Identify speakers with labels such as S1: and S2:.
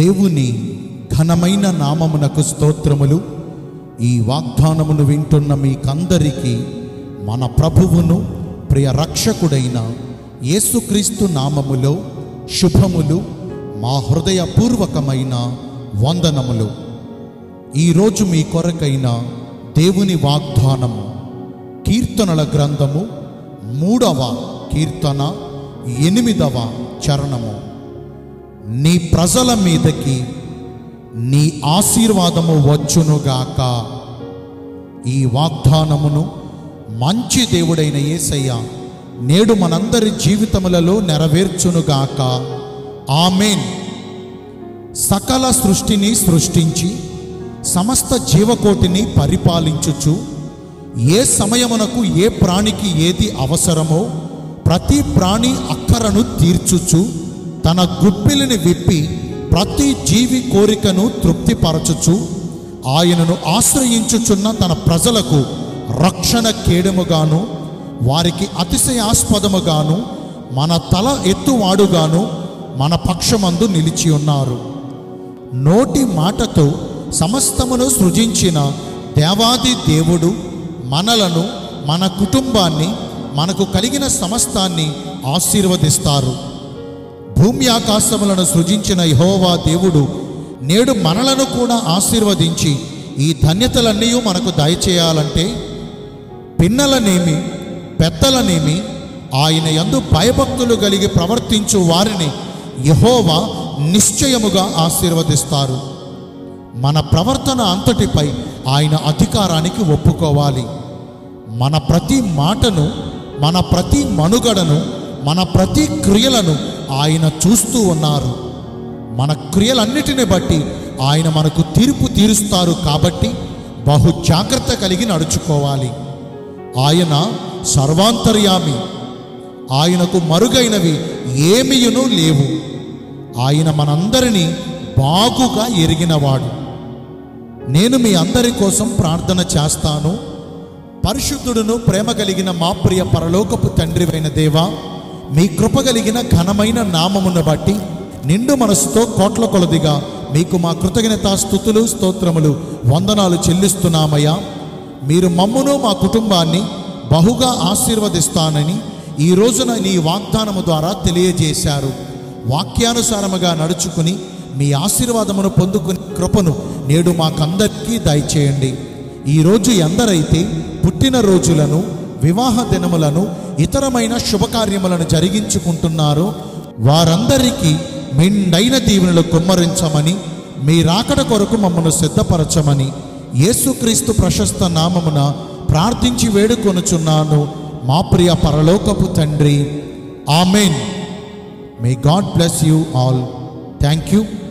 S1: దేవుని ఘనమైన నామమునకు స్తోత్రములు ఈ వాగ్దానమును వింటున్న మీకందరికీ మన ప్రభువును ప్రియ రక్షకుడైన యేసుక్రీస్తు నామములో శుభములు మా హృదయపూర్వకమైన వందనములు ఈరోజు మీ కొరకైన దేవుని వాగ్దానము కీర్తనల గ్రంథము మూడవ కీర్తన ఎనిమిదవ చరణము నీ ప్రజల మీదకి నీ ఆశీర్వాదము వచ్చునుగాక ఈ వాగ్దానమును మంచి దేవుడైన యేసయ్య నేడు మనందరి జీవితములలో నెరవేర్చునుగాక ఆమెన్ సకల సృష్టిని సృష్టించి సమస్త జీవకోటిని పరిపాలించుచు ఏ సమయమునకు ఏ ప్రాణికి ఏది అవసరమో ప్రతి ప్రాణి అక్కరను తీర్చుచు తన గుప్పిలిని విప్పి ప్రతి జీవి కోరికను తృప్తిపరచుచు ఆయనను ఆశ్రయించుచున్న తన ప్రజలకు రక్షణ కేడముగాను వారికి అతిశయాస్పదముగాను మన తల ఎత్తువాడుగాను మన పక్షమందు నిలిచి ఉన్నారు నోటి మాటతో సమస్తమును సృజించిన దేవాది దేవుడు మనలను మన కుటుంబాన్ని మనకు కలిగిన సమస్తాన్ని ఆశీర్వదిస్తారు భూమి ఆకాశములను సృజించిన యెహోవా దేవుడు నేడు మనలను కూడా ఆశీర్వదించి ఈ ధన్యతలన్నీ మనకు దయచేయాలంటే పిన్నలనేమి పెద్దలనేమి ఆయన యందు భయభక్తులు కలిగి ప్రవర్తించు వారిని యహోవా నిశ్చయముగా ఆశీర్వదిస్తారు మన ప్రవర్తన అంతటిపై ఆయన అధికారానికి ఒప్పుకోవాలి మన ప్రతి మాటను మన ప్రతి మనుగడను మన ప్రతి క్రియలను ఆయన చూస్తూ ఉన్నారు మన క్రియలన్నిటిని బట్టి ఆయన మనకు తీర్పు తీరుస్తారు కాబట్టి బహు జాగ్రత్త కలిగి నడుచుకోవాలి ఆయన సర్వాంతర్యామి ఆయనకు మరుగైనవి ఏమియును లేవు ఆయన మనందరినీ బాగుగా ఎరిగినవాడు నేను మీ అందరి కోసం ప్రార్థన చేస్తాను పరిశుద్ధుడును ప్రేమ కలిగిన మా ప్రియ పరలోకపు తండ్రివైన దేవా మీ కృప కలిగిన ఘనమైన నామమును బట్టి నిండు మనసుతో కోట్ల కొలదిగా మీకు మా కృతజ్ఞత స్థుతులు స్తోత్రములు వందనాలు చెల్లిస్తున్నామయ్యా మీరు మమ్మును మా కుటుంబాన్ని బహుగా ఆశీర్వదిస్తానని ఈ రోజున నీ వాగ్దానము ద్వారా తెలియజేశారు వాక్యానుసారముగా నడుచుకుని మీ ఆశీర్వాదమును పొందుకునే కృపను నేడు మాకందరికీ దయచేయండి ఈరోజు ఎందరైతే పుట్టినరోజులను వివాహ దినములను ఇతరమైన శుభకార్యములను జరిగించుకుంటున్నారో వారందరికీ మెండైన దీవెనలు కుమ్మరించమని మీ రాకడ కొరకు మమ్మను సిద్ధపరచమని యేసుక్రీస్తు ప్రశస్త నామమున ప్రార్థించి వేడుకొనుచున్నాను మా ప్రియ పరలోకపు తండ్రి amen may God bless you all thank you